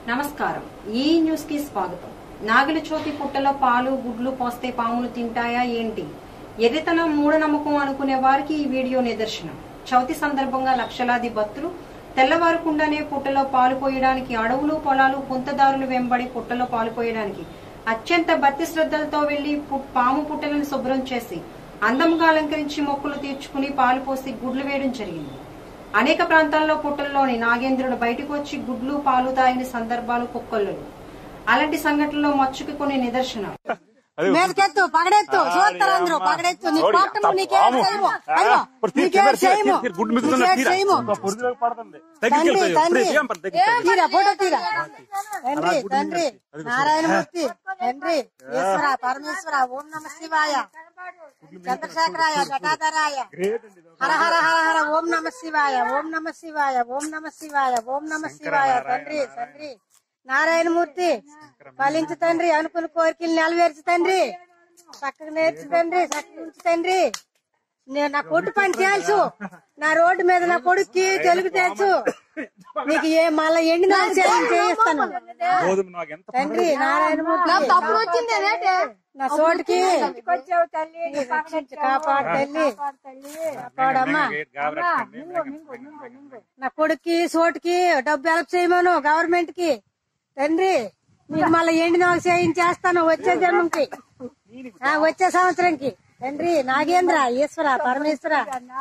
నమస్కారం ఈ న్యూస్ కి స్వాగతం నాగుల చోతి పుట్టలో పాలు గుడ్లు పోస్తే పాములు తింటాయా ఏంటి ఎర్రితనం మూఢనమ్మకం అనుకునే వారికి ఈ వీడియో నిదర్శనం చవితి సందర్భంగా లక్షలాది భక్తులు తెల్లవారకుండానే పుట్టలో పాలు పోయడానికి అడవులు పొలాలు పుంతదారులు వెంబడి పుట్టలో పాలు పోయడానికి అత్యంత భక్తి శ్రద్ధలతో వెళ్లి పు- పాము పుట్టలను శుభ్రం చేసి అందంగా అలంకరించి మొక్కులు తీర్చుకుని పాలు పోసి గుడ్లు వేయడం జరిగింది అనేక ప్రాంతాల్లో పుట్టల్లోని నాగేంద్రుడు బయటకు వచ్చి గుడ్లు పాలు తాగిన సందర్భాలు కుక్కలు అలాంటి సంఘటనలో మచ్చుకి కొన్ని నిదర్శనాలు మీదకెత్తు పగడెత్తు చూస్తారు అందరూ పగడెత్తు నీ కోటము నీకేం చేయము అయ్యో నీకేం చేయము గుడ్డు మిగులుతున్న నీకేం తీరా చేయము పొరుగు పడుతుంది తండ్రి తగ్గిపోయి తండ్రి ఏం పని తగ్గిపోయి తీరా ఫోటో తీరా తండ్రి తండ్రి నారాయణమూర్తి తండ్రి ఈశ్వర పరమేశ్వర ఓం నమ శివాయ చంద్రశేఖరాయ జటాధరాయ హర హర హర హర ఓం నమ శివాయ ఓం నమ శివాయ ఓం నమ శివాయ ఓం నమ శివాయ తండ్రి తండ్రి నారాయణమూర్తి ఫలించు తండ్రి అనుకున్న కోరికలు నెలవేర్చు తండ్రి చక్కగా నేర్చు తండ్రి చక్కగా ఉంచు తండ్రి నేను నా కొట్టు పని తెలుసు నా రోడ్డు మీద నా కొడుక్కి తెలుగు తెలుసు నీకు ఏ మళ్ళా ఎండి నాకు చేయిస్తాను గోధుమ నాకు ఎంత తండ్రి నారాయణమూర్తి తప్పుడు వచ్చింది ఏంటి? నా చోటుకి వచ్చావు తల్లి నీ రక్షించు, కాపాడు తల్లి కాపాడమ్మా గాబరకండి నా కొడుక్కి చోటుకి డబ్బు హెల్ప్ చేయమను గవర్నమెంట్ కి తండ్రి నీకు మళ్ళీ ఎండి నాకు చేయించేస్తాను వచ్చే జన్మంకి ఆ, వచ్చే సంవత్సరంకి తండ్రి నాగేంద్ర ఈశ్వర పరమేశ్వర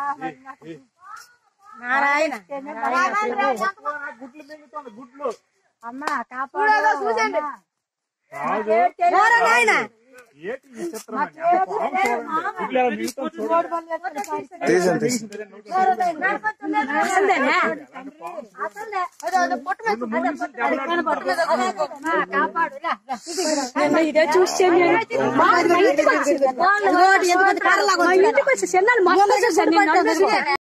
నారాయణ నారాయణ తండ్రి. గుడ్లు అమ్మా కాపాడు చూడండి ఓరా నాయనా ఏంటి ఈ చిత్రం అండి? అంటే పాము చూడండి. గుడ్లు ఎలా మిగులుతుందో చూడండి. ఇదే చూస్తే రోడ్డు ఎందుకు కర్రలాగా వచ్చింది? ఇంటికి వచ్చి చెన్నాలు మొత్తం చూసాను నేను